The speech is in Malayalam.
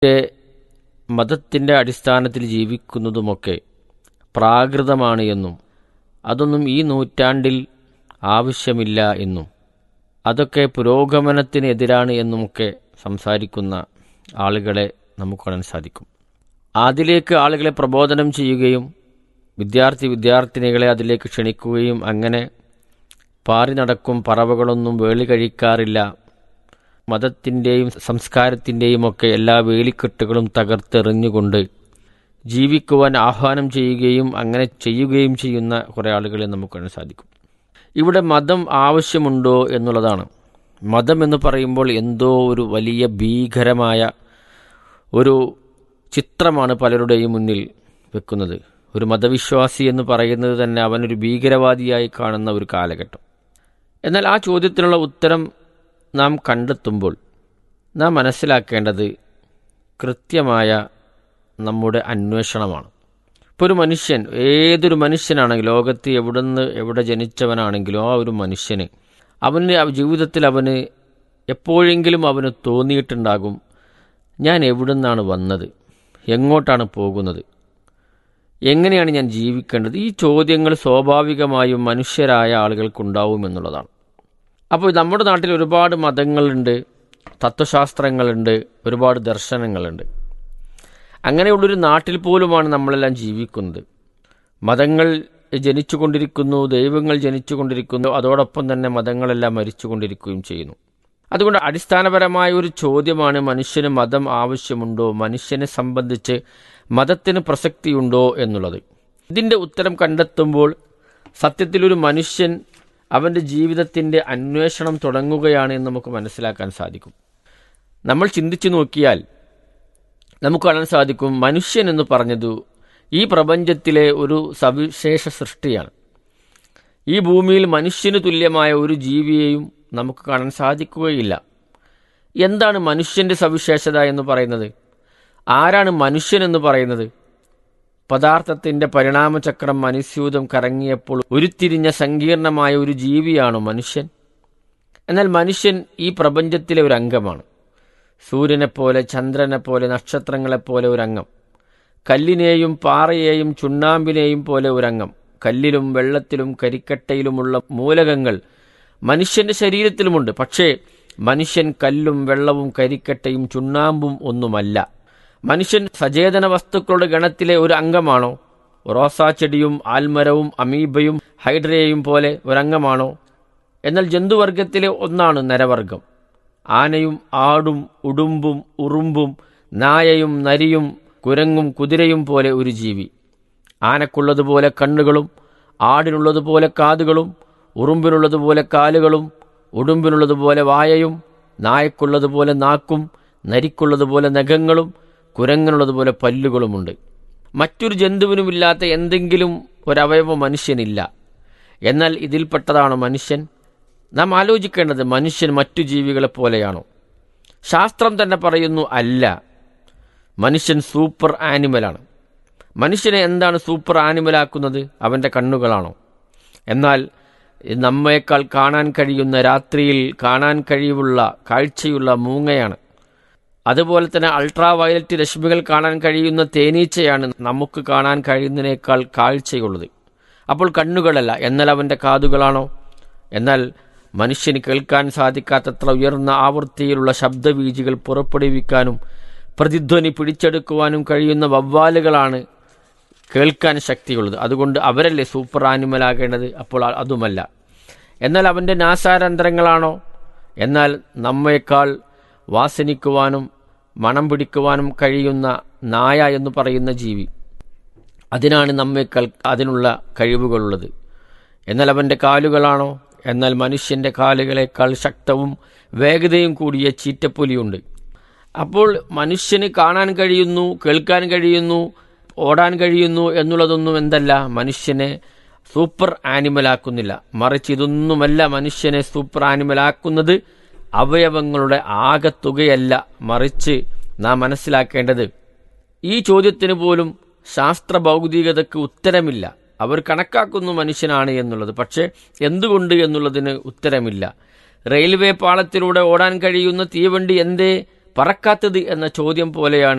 മതത്തിൻ്റെ അടിസ്ഥാനത്തിൽ ജീവിക്കുന്നതുമൊക്കെ പ്രാകൃതമാണ് എന്നും അതൊന്നും ഈ നൂറ്റാണ്ടിൽ ആവശ്യമില്ല എന്നും അതൊക്കെ പുരോഗമനത്തിനെതിരാണ് എന്നുമൊക്കെ സംസാരിക്കുന്ന ആളുകളെ നമുക്ക് കാണാൻ സാധിക്കും അതിലേക്ക് ആളുകളെ പ്രബോധനം ചെയ്യുകയും വിദ്യാർത്ഥി വിദ്യാർത്ഥിനികളെ അതിലേക്ക് ക്ഷണിക്കുകയും അങ്ങനെ പാറി നടക്കും പറവകളൊന്നും വേളി കഴിക്കാറില്ല മതത്തിൻ്റെയും സംസ്കാരത്തിൻ്റെയും ഒക്കെ എല്ലാ വേലിക്കെട്ടുകളും തകർത്തെറിഞ്ഞുകൊണ്ട് ജീവിക്കുവാൻ ആഹ്വാനം ചെയ്യുകയും അങ്ങനെ ചെയ്യുകയും ചെയ്യുന്ന കുറേ ആളുകളെ നമുക്ക് കാണാൻ സാധിക്കും ഇവിടെ മതം ആവശ്യമുണ്ടോ എന്നുള്ളതാണ് മതം എന്ന് പറയുമ്പോൾ എന്തോ ഒരു വലിയ ഭീകരമായ ഒരു ചിത്രമാണ് പലരുടെയും മുന്നിൽ വെക്കുന്നത് ഒരു മതവിശ്വാസി എന്ന് പറയുന്നത് തന്നെ അവനൊരു ഭീകരവാദിയായി കാണുന്ന ഒരു കാലഘട്ടം എന്നാൽ ആ ചോദ്യത്തിനുള്ള ഉത്തരം നാം കണ്ടെത്തുമ്പോൾ നാം മനസ്സിലാക്കേണ്ടത് കൃത്യമായ നമ്മുടെ അന്വേഷണമാണ് ഇപ്പോൾ ഒരു മനുഷ്യൻ ഏതൊരു മനുഷ്യനാണെങ്കിലും ലോകത്ത് എവിടുന്ന് എവിടെ ജനിച്ചവനാണെങ്കിലും ആ ഒരു മനുഷ്യന് അവന് ജീവിതത്തിൽ അവന് എപ്പോഴെങ്കിലും അവന് തോന്നിയിട്ടുണ്ടാകും ഞാൻ എവിടുന്നാണ് വന്നത് എങ്ങോട്ടാണ് പോകുന്നത് എങ്ങനെയാണ് ഞാൻ ജീവിക്കേണ്ടത് ഈ ചോദ്യങ്ങൾ സ്വാഭാവികമായും മനുഷ്യരായ ആളുകൾക്കുണ്ടാവും എന്നുള്ളതാണ് അപ്പോൾ നമ്മുടെ നാട്ടിൽ ഒരുപാട് മതങ്ങളുണ്ട് തത്വശാസ്ത്രങ്ങളുണ്ട് ഒരുപാട് ദർശനങ്ങളുണ്ട് അങ്ങനെയുള്ളൊരു നാട്ടിൽ പോലുമാണ് നമ്മളെല്ലാം ജീവിക്കുന്നത് മതങ്ങൾ ജനിച്ചുകൊണ്ടിരിക്കുന്നു ദൈവങ്ങൾ ജനിച്ചുകൊണ്ടിരിക്കുന്നു അതോടൊപ്പം തന്നെ മതങ്ങളെല്ലാം മരിച്ചുകൊണ്ടിരിക്കുകയും ചെയ്യുന്നു അതുകൊണ്ട് അടിസ്ഥാനപരമായ ഒരു ചോദ്യമാണ് മനുഷ്യന് മതം ആവശ്യമുണ്ടോ മനുഷ്യനെ സംബന്ധിച്ച് മതത്തിന് പ്രസക്തിയുണ്ടോ എന്നുള്ളത് ഇതിൻ്റെ ഉത്തരം കണ്ടെത്തുമ്പോൾ സത്യത്തിലൊരു മനുഷ്യൻ അവൻ്റെ ജീവിതത്തിൻ്റെ അന്വേഷണം തുടങ്ങുകയാണ് എന്ന് നമുക്ക് മനസ്സിലാക്കാൻ സാധിക്കും നമ്മൾ ചിന്തിച്ചു നോക്കിയാൽ നമുക്ക് കാണാൻ സാധിക്കും മനുഷ്യൻ എന്ന് പറഞ്ഞത് ഈ പ്രപഞ്ചത്തിലെ ഒരു സവിശേഷ സൃഷ്ടിയാണ് ഈ ഭൂമിയിൽ മനുഷ്യന് തുല്യമായ ഒരു ജീവിയെയും നമുക്ക് കാണാൻ സാധിക്കുകയില്ല എന്താണ് മനുഷ്യൻ്റെ സവിശേഷത എന്ന് പറയുന്നത് ആരാണ് മനുഷ്യൻ എന്ന് പറയുന്നത് പദാർത്ഥത്തിൻ്റെ പരിണാമചക്രം മനുസ്യൂതം കറങ്ങിയപ്പോൾ ഉരുത്തിരിഞ്ഞ സങ്കീർണമായ ഒരു ജീവിയാണോ മനുഷ്യൻ എന്നാൽ മനുഷ്യൻ ഈ പ്രപഞ്ചത്തിലെ ഒരു അംഗമാണ് സൂര്യനെപ്പോലെ ചന്ദ്രനെപ്പോലെ നക്ഷത്രങ്ങളെപ്പോലെ ഒരംഗം കല്ലിനെയും പാറയെയും ചുണ്ണാമ്പിനെയും പോലെ ഒരംഗം കല്ലിലും വെള്ളത്തിലും കരിക്കട്ടയിലുമുള്ള മൂലകങ്ങൾ മനുഷ്യന്റെ ശരീരത്തിലുമുണ്ട് പക്ഷേ മനുഷ്യൻ കല്ലും വെള്ളവും കരിക്കട്ടയും ചുണ്ണാമ്പും ഒന്നുമല്ല മനുഷ്യൻ സചേതന വസ്തുക്കളുടെ ഗണത്തിലെ ഒരു അംഗമാണോ റോസാച്ചെടിയും ആൽമരവും അമീബയും ഹൈഡ്രയയും പോലെ ഒരംഗമാണോ എന്നാൽ ജന്തുവർഗത്തിലെ ഒന്നാണ് നരവർഗം ആനയും ആടും ഉടുമ്പും ഉറുമ്പും നായയും നരിയും കുരങ്ങും കുതിരയും പോലെ ഒരു ജീവി ആനക്കുള്ളതുപോലെ കണ്ണുകളും ആടിനുള്ളതുപോലെ കാതുകളും ഉറുമ്പിനുള്ളതുപോലെ കാലുകളും ഉടുമ്പിനുള്ളതുപോലെ വായയും നായക്കുള്ളതുപോലെ നാക്കും നരിക്കുള്ളതുപോലെ നഖങ്ങളും കുരങ്ങനുള്ളതുപോലെ പല്ലുകളുമുണ്ട് മറ്റൊരു ജന്തുവിനുമില്ലാത്ത എന്തെങ്കിലും ഒരവയവം മനുഷ്യനില്ല എന്നാൽ ഇതിൽപ്പെട്ടതാണ് മനുഷ്യൻ നാം ആലോചിക്കേണ്ടത് മനുഷ്യൻ മറ്റു ജീവികളെ പോലെയാണോ ശാസ്ത്രം തന്നെ പറയുന്നു അല്ല മനുഷ്യൻ സൂപ്പർ ആനിമലാണ് മനുഷ്യനെ എന്താണ് സൂപ്പർ ആനിമലാക്കുന്നത് അവൻ്റെ കണ്ണുകളാണോ എന്നാൽ നമ്മേക്കാൾ കാണാൻ കഴിയുന്ന രാത്രിയിൽ കാണാൻ കഴിവുള്ള കാഴ്ചയുള്ള മൂങ്ങയാണ് അതുപോലെ തന്നെ അൾട്രാ വയലറ്റ് രശ്മികൾ കാണാൻ കഴിയുന്ന തേനീച്ചയാണ് നമുക്ക് കാണാൻ കഴിയുന്നതിനേക്കാൾ കാഴ്ചയുള്ളത് അപ്പോൾ കണ്ണുകളല്ല എന്നാൽ അവൻ്റെ കാതുകളാണോ എന്നാൽ മനുഷ്യന് കേൾക്കാൻ സാധിക്കാത്തത്ര ഉയർന്ന ആവൃത്തിയിലുള്ള ശബ്ദവീജികൾ പുറപ്പെടുവിക്കാനും പ്രതിധ്വനി പിടിച്ചെടുക്കുവാനും കഴിയുന്ന വവ്വാലുകളാണ് കേൾക്കാൻ ശക്തിയുള്ളത് അതുകൊണ്ട് അവരല്ലേ സൂപ്പർ ആനിമലാകേണ്ടത് അപ്പോൾ അതുമല്ല എന്നാൽ അവൻ്റെ നാസാരന്ധ്രങ്ങളാണോ എന്നാൽ നമ്മേക്കാൾ വാസനിക്കുവാനും മണം പിടിക്കുവാനും കഴിയുന്ന നായ എന്ന് പറയുന്ന ജീവി അതിനാണ് നമ്മേക്കാൾ അതിനുള്ള കഴിവുകളുള്ളത് എന്നാൽ അവൻ്റെ കാലുകളാണോ എന്നാൽ മനുഷ്യൻ്റെ കാലുകളേക്കാൾ ശക്തവും വേഗതയും കൂടിയ ചീറ്റപ്പൊലിയുണ്ട് അപ്പോൾ മനുഷ്യന് കാണാൻ കഴിയുന്നു കേൾക്കാൻ കഴിയുന്നു ഓടാൻ കഴിയുന്നു എന്നുള്ളതൊന്നും എന്തല്ല മനുഷ്യനെ സൂപ്പർ ആനിമലാക്കുന്നില്ല മറിച്ച് ഇതൊന്നുമല്ല മനുഷ്യനെ സൂപ്പർ ആനിമലാക്കുന്നത് അവയവങ്ങളുടെ ആകത്തുകയല്ല മറിച്ച് നാം മനസ്സിലാക്കേണ്ടത് ഈ ചോദ്യത്തിന് പോലും ശാസ്ത്ര ഭൗതികതയ്ക്ക് ഉത്തരമില്ല അവർ കണക്കാക്കുന്നു മനുഷ്യനാണ് എന്നുള്ളത് പക്ഷേ എന്തുകൊണ്ട് എന്നുള്ളതിന് ഉത്തരമില്ല റെയിൽവേ പാളത്തിലൂടെ ഓടാൻ കഴിയുന്ന തീവണ്ടി എന്തേ പറക്കാത്തത് എന്ന ചോദ്യം പോലെയാണ്